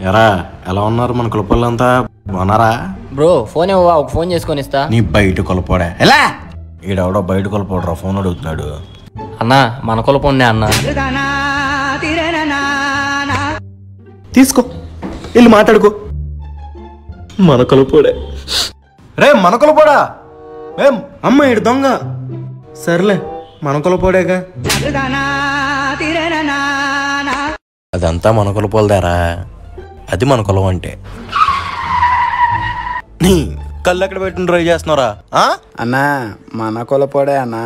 ఎరా ఎలా ఉన్నారు మన కులపల్లంతా బాగున్నారా బ్రో ఫోన్ ఇవ్వవా ఒక ఫోన్ చేసుకొని ఇస్తా నీ బయట కొలపోడా ఎలా ఈడెవడో బయట కొలపోడరా ఫోన్ అడుగుతున్నాడు అన్నా మన కులపొన్నే అన్న తీసుకో వెళ్ళి మాట్లాడుకో మన కొలపోడే రే మన కొలపోడా ఏం అమ్మ ఈడు దొంగ సర్లే మన కొలపోడేగా అదంతా మన కొలపోలదారా అది మన కులం అంటే నీ కళ్ళు ఎక్కడ పెట్టుకుని ట్రై చేస్తున్నారా ఆ? అన్నా మన కొలపోడే అన్నా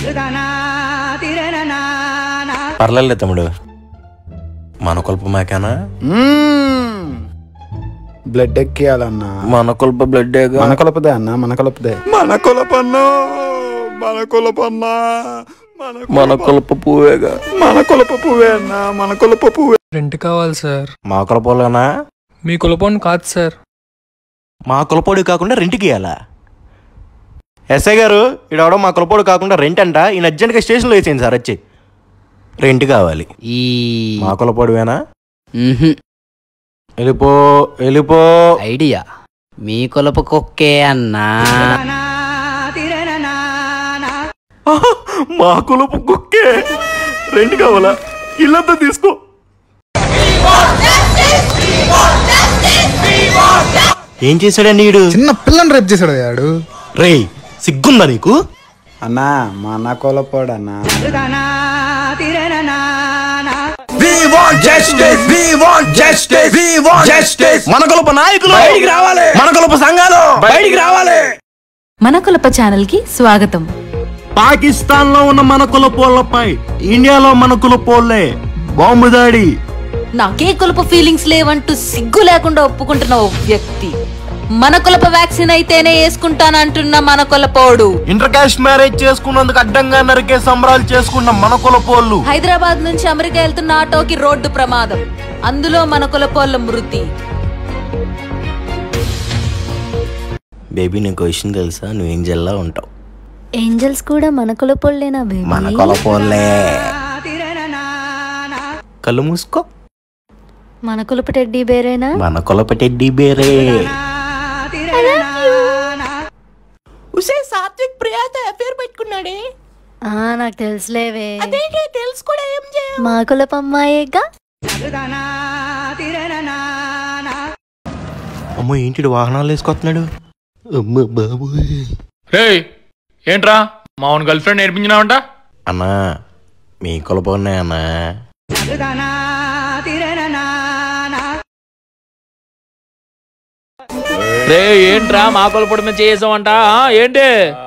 పర్లేదు తమ్ముడు మన కొలప మేకేనా మ్మ్. బ్లడ్ ఎక్కియాలన్నా మన కొలప బ్లడ్ మన కొలపదే అన్నా మన కొలపదే మన కొలపన్నా మన కొలపన్నా మన మన కొలప పువ్వేగా మన కొలప పువ్వే అన్నా మన కొలప పువ్వే రెంట్ కావాలి సార్ మా కొలపోలేనా మీ కులపోని కాదు సార్ మా కులపోడు కాకుండా రెంట్కి ఇవ్వాలా ఎస్ఐ గారు ఈడవడం మా కులపోడు కాకుండా రెంట్ అంట ఈ అర్జెంట్గా స్టేషన్లో వేసేయండి సార్ వచ్చి రెంట్ కావాలి ఈ మా కులపోడువేనా మ్హూ. వెళ్ళిపో వెళ్ళిపో ఐడియా మీ కులపు కుక్కే అన్నా మా కులపు కుక్కే రెంట్ కావాలా ఇల్లంతా తీసుకో ఏం చేశాడా నీడు చిన్న పిల్లని రేపు చేశాడు వాడు రేయ్ సిగ్గుందా నీకు అన్నా మన కొలపోడన్నా మన కులప నాయకులు బయటికి రావాలి మన కులప సంఘాలు బయటికి రావాలి మన కులప ఛానల్ కి స్వాగతం పాకిస్తాన్ లో ఉన్న మన కులపోళ్లపై ఇండియాలో మన కులపోళ్లే బాంబు దాడి నాకే కులప ఫీలింగ్స్ లేవంటూ సిగ్గు లేకుండా ఒప్పుకుంటున్న ఓ వ్యక్తి మన కులప వ్యాక్సిన్ అయితేనే వేసుకుంటానంటున్న మన కులపోడు ఇంటర్ కాస్ట్ మ్యారేజ్ చేసుకున్నందుకు అడ్డంగా నరికే సంబరాలు చేసుకున్న మన కులపోళ్ళు హైదరాబాద్ నుంచి అమెరికా వెళ్తున్న ఆటోకి రోడ్డు ప్రమాదం అందులో మన కులపోళ్ళ మృతి బేబీ నీకు విషయం తెలుసా నువ్వు ఏంజల్లా ఉంటావు ఏంజల్స్ కూడా మన కులపోళ్ళేనా బేబీ మన కులపోళ్ళే కళ్ళు మూసుకో మన కులప టెడ్డీ బేరేనా మన కులప టెడ్డీ బేరే ఉసే సాత్విక్ ప్రియాతో అఫేర్ పెట్టుకున్నాడే ఆ నాకు తెలుసులేవే తెలుసు కూడా ఏం చేయ మా కులప అమ్మాయేగా అమ్మో ఏంటి వాహనాలు వేసుకొస్తున్నాడు అమ్మ బాబోయ్ రేయ్ ఏంట్రా మా అవును గర్ల్ ఫ్రెండ్ నేర్పించినావంట అన్నా మీ కులపోన్నాయి అన్నా రే ఏంట్రా మా కులపొడి మీద చేసావంట ఏంటి